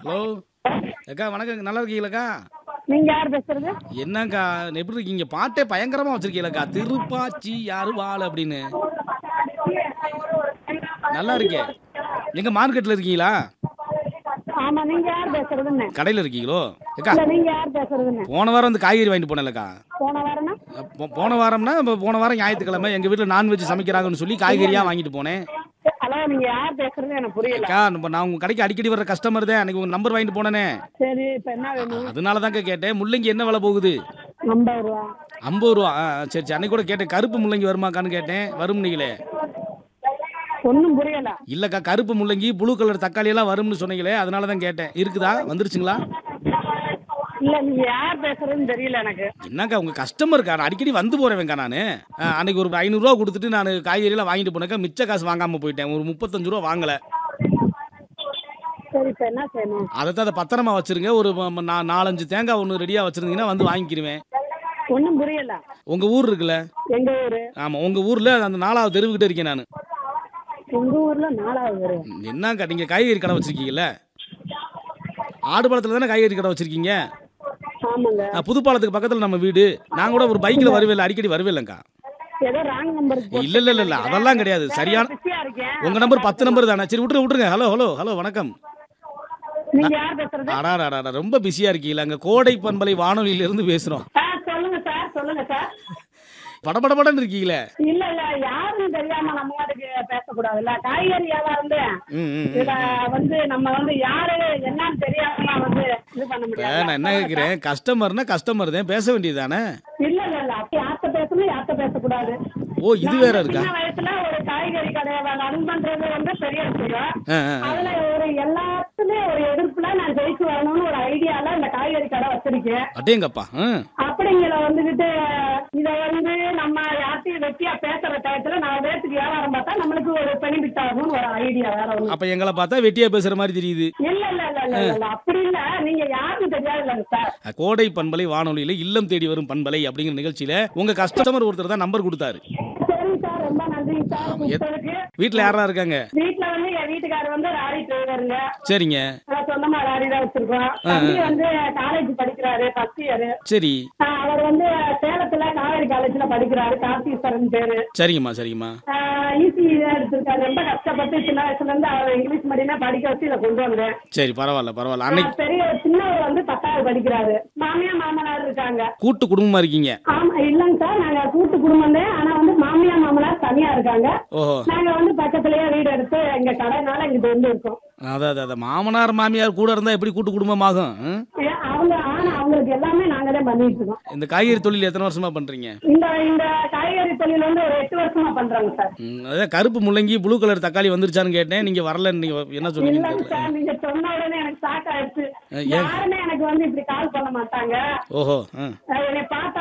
Hello அக்கா வணக்கங்க நல்லா இருக்கீங்களாக்கா நீங்க யார் பேசுறது என்னக்கா எப்படி இருக்கீங்க பாட்டே பயங்கரமா வச்சிருக்கீங்களக்கா திருப்பாச்சி யாரு வாள் அப்படின்னு நல்லா இருக்கே எங்க மார்க்கெட்ல இருக்கீங்களா ஆமா நீங்க யார் பேசுறதுன்னு கடையில இருக்கீங்களோ அக்கா இல்ல நீங்க யார் பேசுறதுன்னு போன வாரம் வந்து காய்கறி வாங்கிட்டு போனேன்லக்கா போன வாரம்னா போ- போன வாரம்னா இப்போ போன வாரம் ஞாயிற்றுக்கிழமை எங்க வீட்டில் நான்வெஜ் சமைக்கிறாங்கன்னு சொல்லி காய்கறியா வாங்கிட்டு போனேன் ஹலோ நீங்க யார் பேசுறது எனக்கு புரியல அக்கா நம்ம நான் உங்க கடைக்கு அடிக்கடி வர கஸ்டமர் தான் அன்னைக்கு உங்க நம்பர் வாங்கிட்டு போனேனே சரி இப்ப என்ன வேணும் அதனால தாங்க கேட்டேன் முள்ளங்கி என்ன விலை போகுது ஐம்பது ரூபா ஐம்பது ரூபா ஆ, ஆ, சரி சரி அன்னைக்கு கூட கேட்டேன் கருப்பு முள்ளங்கி வருமாக்கான்னு கேட்டேன் வரும் நீங்களே ஒன்னும் புரியல இல்லக்கா கருப்பு முள்ளங்கி ப்ளூ கலர் தக்காளி எல்லாம் வரும்னு சொன்னீங்களே அதனால தான் கேட்டேன் இருக்குதா வந்துருச்சுங்களா இல்ல நீங்க யார் பேசுறதுன்னு தெரியல எனக்கு என்னக்கா உங்க கஸ்டமருக்கா நான் அடிக்கடி வந்து போறேன்க்கா நான் அன்னைக்கு ஒரு ஐநூறுரூவா கொடுத்துட்டு நான் காய்கறியெல்லாம் வாங்கிட்டு போனேக்கா மிச்ச காசு வாங்காம போயிட்டேன் ஒரு முப்பத்தஞ்சு ரூபா வாங்கல சரி இப்ப என்ன செய்யணும் அதை தான் அதை பத்திரமா வச்சிருங்க ஒரு ம- ம- நா- நாலஞ்சு தேங்காய் ஒன்று ரெடியாக வச்சிருந்தீங்கன்னா வந்து வாங்கிக்கிருவேன் ஒன்னும் புரியல உங்க ஊர் இருக்குல்ல எங்க ஊரு ஆமா உங்க ஊர்ல அந்த நாலாவது தெருவுக்கிட்ட இருக்கேன் நான் உங்க ஊர்ல நாலாவது ஊரு என்னக்கா நீங்க காய்கறி கடை வச்சிருக்கீங்கல்ல ஆடுபாளத்துல தானே காய்கறி கடை வச்சிருக்கீங்க ஆமாங்க ஆ, புதுப்பாலத்துக்கு பக்கத்துல நம்ம வீடு நான் கூட ஒரு பைக்ல வருவேன் அடிக்கடி வருவேன்லக்கா ஏதோ ராங் நம்பருக்கு இல்ல இல்ல இல்ல இல்ல அதெல்லாம் கிடையாது சரியான பிஸியா இருக்கேன் உங்க நம்பர் பத்து நம்பர் தானே சரி விட்டுரு விட்டுருங்க ஹலோ ஹலோ ஹலோ வணக்கம் நீங்க யார் பேசுறது அடாடாடா ரொம்ப பிஸியா இருக்கீங்களா அங்க கோடை பண்பலை வானொலியில இருந்து பேசுறோம் ஆ, சொல்லுங்க சார் சொல்லுங்க சார் படபடபடன்னு இருக்கீங்களே இல்ல இல்ல யாருன்னு தெரியாம நம்ம வாட்டுக்கு பேசக்கூடாதுல்ல காய்கறி வியாபாரம் தான். ம் ம் ம். இதுல வந்து நம்ம வந்து யாரு என்னன்னு தெரியாம வந்து இது பண்ண இப்ப முடியாது நான் என்ன கேட்கிறேன் கஸ்டமர்னா கஸ்டமர் தான் பேச வேண்டியதுதானே இல்ல இல்ல இல்ல அப்ப யார்கிட்ட பேசணும் யார்கிட்ட பேசக்கூடாது ஓ இது வேற இருக்கா சின்ன வயசுல ஒரு காய்கறி கடையை ரன் பண்றது வந்து பெரிய விஷயம் ஆ, ஆ, ஆ. அதுல ஒரு எல்லாத்துலயும் ஒரு எதிர்ப்புல நான் ஜெயிச்சு வரணும்னு ஒரு ஐடியால இந்த காய்கறி கடை வச்சிருக்கேன் அடேங்கப்பா ம் அப்படிங்கிற வந்துகிட்டு இத வந்து நம்ம யார்ட்டையும் வெட்டியா பேசுற டயத்துல நான் ரேட்டுக்கு வியாபாரம் பார்த்தா நம்மளுக்கு ஒரு பெனிஃபிட் ஆகும்னு ஒரு ஐடியா வேற ஒண்ணு அப்ப எங்களை பார்த்தா வெட்டியா பேசுற மாதிரி தெரியுது இல்ல இல்ல இல்ல இல்ல இல்ல அப்படி இல்ல நீங்க யாருக்கும் தெரியாது இல்லைங்க சார் கோடை பண்பலை வானொலியில இல்லம் தேடி வரும் பண்பலை அப்படிங்கிற நிகழ்ச்சியில உங்க கஸ்டமர் ஒருத்தர் தான் நம்பர் கொடுத்தாரு சரி சார் ரொம்ப நன்றி சார் உங்களுக்கு வீட்ல யாரா இருக்காங்க வீட்டுல வந்து என் வீட்டுக்காரர் வந்து லாரி டிரைவருங்க சரிங்க நான் சொந்தமா லாரி தான் வச்சிருக்கோம் தம்பி வந்து காலேஜ் படிக்கிறாரு ஃபர்ஸ்ட் இயர் சரி அவர் வந்து சேலத்துல காவேரி காலேஜ்ல படிக்கிறாரு கார்த்தீஸ்வரன் பேரு சரிங்கம்மா சரிங்கம்மா ஈஸி எடுத்திருக்காரு ரொம்ப கஷ்டப்பட்டு சின்ன வயசுல இருந்து அவர் இங்கிலீஷ் மீடியமே படிக்க வச்சு இதை கொண்டு வந்தேன் சரி பரவாயில்ல பரவாயில்ல அன்னைக்கு பெரிய சின்னவர் வந்து பத்தாவது படிக்கிறாரு மாமியா மாமனார் இருக்காங்க கூட்டு குடும்பமா இருக்கீங்க ஆமா இல்லைங்க சார் நாங்க கூட்டு குடும்பம் தான் ஆனா வந்து மாமியா மாமனார் தனியா இருக்காங்க ஓஹோ நாங்க வந்து பக்கத்துலயே வீடு எடுத்து எங்க கடைனால இங்கிட்டு வந்து இருக்கோம் அதான் அதான், அதான் மாமனார் மாமியார் கூட இருந்தா எப்படி கூட்டு குடும்பமாகும் ம்? ஏன் அவங்க ஆனா அவங்களுக்கு எல்லாமே நாங்க தான் பண்ணிட்டு இருக்கோம் இந்த காய்கறி தொழில் எத்தனை வருஷமா பண்றீங்க இந்த இந்த காய்கறி தொழில் வந்து ஒரு எட்டு வருஷமா பண்றாங்க சார் ம், அதான் கருப்பு முள்ளங்கி ப்ளூ கலர் தக்காளி வந்துருச்சான்னு கேட்டேன் நீங்க வரல நீங்க என்ன சொன்னீங்க இல்லைங்க சார் நீங்க சொன்ன உடனே எனக்கு ஷாக் ஆயிடுச்சு ஏன்? யாருமே எனக்கு வந்து இப்படி கால் பண்ண மாட்டாங்க ஓஹோ ஆ அஹ் என்னை பார்த்தா